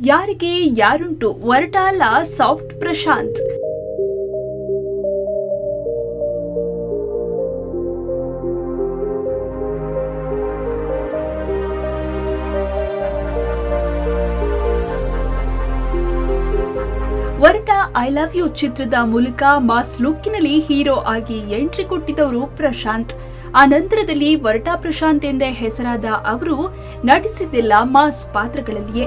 ಯಾರಿಗೆ ಯಾರುಂಟು ವರಟಾಲ soft Prashanth Orata I love you ಚಿತ್ರದ ಮೂಲಕ ಮಾಸ್ ಲುಕ್ಕಿನಲ್ಲಿ ಹೀರೋ ಆಗಿ ಎಂಟ್ರಿ ಕೊಟ್ಟಿದ್ದವರು ಪ್ರಶಾಂತ್ ಆ ನಂತರದಲ್ಲಿ ವರಟ ಪ್ರಶಾಂತ್ ಎಂದೇ ಹೆಸರಾದ ಅವರು ನಟಿಸಿದ್ದಿಲ್ಲ ಮಾಸ್ ಪಾತ್ರಗಳಲ್ಲಿಯೇ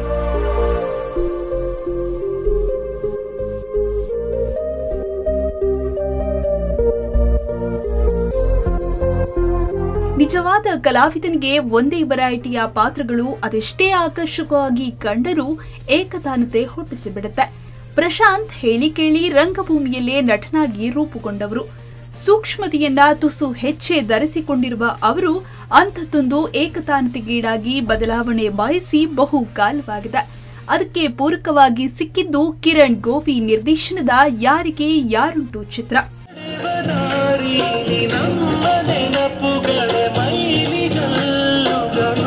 ನಿಜವಾದ ಕಲಾವಿದನಿಗೆ ಒಂದೇ ವೆರೈಟಿಯ ಪಾತ್ರಗಳು ಅದೆಷ್ಟೇ ಆಕರ್ಷಕವಾಗಿ ಕಂಡರೂ ಏಕತಾನತೆ ಹುಟ್ಟಿಸಿಬಿಡುತ್ತೆ ಪ್ರಶಾಂತ್ ಹೇಳಿ ಕೇಳಿ ರಂಗಭೂಮಿಯಲ್ಲೇ ನಟನಾಗಿ ರೂಪುಗೊಂಡವರು ಸೂಕ್ಷ್ಮತೆಯನ್ನ ತುಸು ಹೆಚ್ಚೆ ಧರಿಸಿಕೊಂಡಿರುವ ಅವರು ಅಂಥದ್ದೊಂದು ಏಕತಾನತೆಗೀಡಾಗಿ ಬದಲಾವಣೆ ಬಯಸಿ ಬಹು ಕಾಲವಾಗಿದೆ ಅದಕ್ಕೆ ಪೂರಕವಾಗಿ ಸಿಕ್ಕಿದ್ದು ಕಿರಣ್ ಗೋವಿ ನಿರ್ದೇಶನದ ಯಾರಿಗೆ ಯಾರುಂಟು ಚಿತ್ರ ದಾರಿಲಿ ನಮ್ಮ ನೆನಪುಗಳ ಮೈಲಿಗಲ್ಲುಗಳು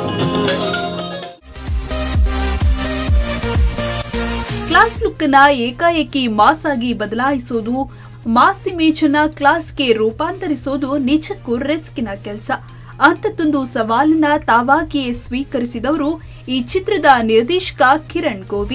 ಕ್ಲಾಸ್ ಲುಕ್ ನ ಏಕಾಏಕಿ ಮಾಸ್ ಆಗಿ ಬದಲಾಯಿಸೋದು ಮಾಸ್ ಇಮೇಜ್ ಅನ್ನ ಕ್ಲಾಸ್ಗೆ ರೂಪಾಂತರಿಸೋದು ನಿಜಕ್ಕೂ ರಿಸ್ಕಿನ ಕೆಲಸ ಅಂಥದ್ದೊಂದು ಸವಾಲನ್ನ ತಾವಾಗಿಯೇ ಸ್ವೀಕರಿಸಿದವರು ಈ ಚಿತ್ರದ ನಿರ್ದೇಶಕ ಕಿರಣ್ ಗೋವಿ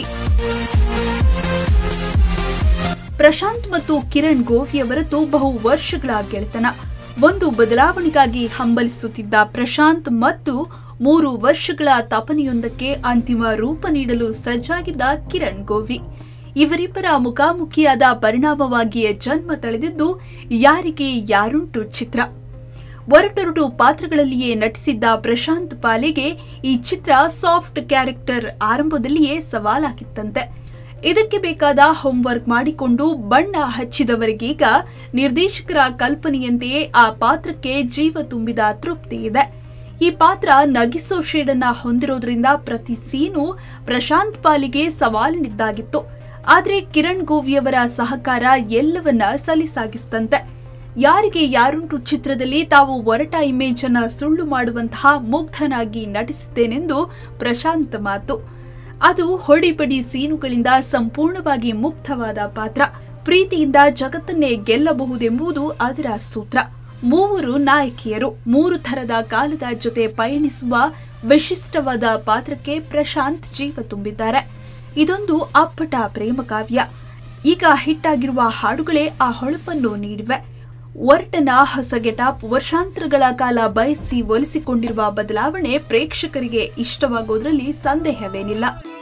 ಪ್ರಶಾಂತ್ ಮತ್ತು ಕಿರಣ್ ಗೋವಿ ಅವರದ್ದು ಬಹು ವರ್ಷಗಳ ಗೆಳೆತನ ಒಂದು ಬದಲಾವಣೆಗಾಗಿ ಹಂಬಲಿಸುತ್ತಿದ್ದ ಪ್ರಶಾಂತ್ ಮತ್ತು ಮೂರು ವರ್ಷಗಳ ತಪನೆಯೊಂದಕ್ಕೆ ಅಂತಿಮ ರೂಪ ನೀಡಲು ಸಜ್ಜಾಗಿದ್ದ ಕಿರಣ್ ಗೋವಿ ಇವರಿಬ್ಬರ ಮುಖಾಮುಖಿಯಾದ ಪರಿಣಾಮವಾಗಿಯೇ ಜನ್ಮ ತಳೆದಿದ್ದು ಯಾರಿಗೆ ಯಾರುಂಟು ಚಿತ್ರ ಒರಟೊರಡು ಪಾತ್ರಗಳಲ್ಲಿಯೇ ನಟಿಸಿದ್ದ ಪ್ರಶಾಂತ್ ಪಾಲಿಗೆ ಈ ಚಿತ್ರ ಸಾಫ್ಟ್ ಕ್ಯಾರೆಕ್ಟರ್ ಆರಂಭದಲ್ಲಿಯೇ ಸವಾಲಾಗಿತ್ತಂತೆ ಇದಕ್ಕೆ ಬೇಕಾದ ಹೋಂವರ್ಕ್ ಮಾಡಿಕೊಂಡು ಬಣ್ಣ ಹಚ್ಚಿದವರಿಗೀಗ ನಿರ್ದೇಶಕರ ಕಲ್ಪನೆಯಂತೆಯೇ ಆ ಪಾತ್ರಕ್ಕೆ ಜೀವ ತುಂಬಿದ ತೃಪ್ತಿ ಇದೆ ಈ ಪಾತ್ರ ನಗಿಸೋ ಶೇಡನ್ನ ಹೊಂದಿರೋದ್ರಿಂದ ಪ್ರತಿ ಸೀನು ಪ್ರಶಾಂತ್ ಪಾಲಿಗೆ ಸವಾಲಿನಿದ್ದಾಗಿತ್ತು ಆದ್ರೆ ಕಿರಣ್ ಗೋವಿಯವರ ಸಹಕಾರ ಎಲ್ಲವನ್ನ ಸಲಿಸಾಗಿಸ್ತಂತೆ ಯಾರಿಗೆ ಯಾರುಂಟು ಚಿತ್ರದಲ್ಲಿ ತಾವು ಒರಟ ಇಮೇಜ್ ಅನ್ನ ಸುಳ್ಳು ಮಾಡುವಂತಹ ಮುಗ್ಧನಾಗಿ ನಟಿಸಿದ್ದೇನೆಂದು ಪ್ರಶಾಂತ್ ಮಾತು ಅದು ಹೊಡಿಬಡಿ ಸೀನುಗಳಿಂದ ಸಂಪೂರ್ಣವಾಗಿ ಮುಕ್ತವಾದ ಪಾತ್ರ ಪ್ರೀತಿಯಿಂದ ಜಗತ್ತನ್ನೇ ಗೆಲ್ಲಬಹುದೆಂಬುದು ಅದರ ಸೂತ್ರ ಮೂವರು ನಾಯಕಿಯರು ಮೂರು ಥರದ ಕಾಲದ ಜೊತೆ ಪಯಣಿಸುವ ವಿಶಿಷ್ಟವಾದ ಪಾತ್ರಕ್ಕೆ ಪ್ರಶಾಂತ್ ಜೀವ ತುಂಬಿದ್ದಾರೆ ಇದೊಂದು ಅಪ್ಪಟ ಪ್ರೇಮ ಕಾವ್ಯ ಈಗ ಹಿಟ್ ಆಗಿರುವ ಹಾಡುಗಳೇ ಆ ಹೊಳಪನ್ನು ನೀಡಿವೆ ಒರ್ಟನ ಹೊಸ ಗೆಟಾಪ್ ವರ್ಷಾಂತರಗಳ ಕಾಲ ಬಯಸಿ ಒಲಿಸಿಕೊಂಡಿರುವ ಬದಲಾವಣೆ ಪ್ರೇಕ್ಷಕರಿಗೆ ಇಷ್ಟವಾಗೋದ್ರಲ್ಲಿ ಸಂದೇಹವೇನಿಲ್ಲ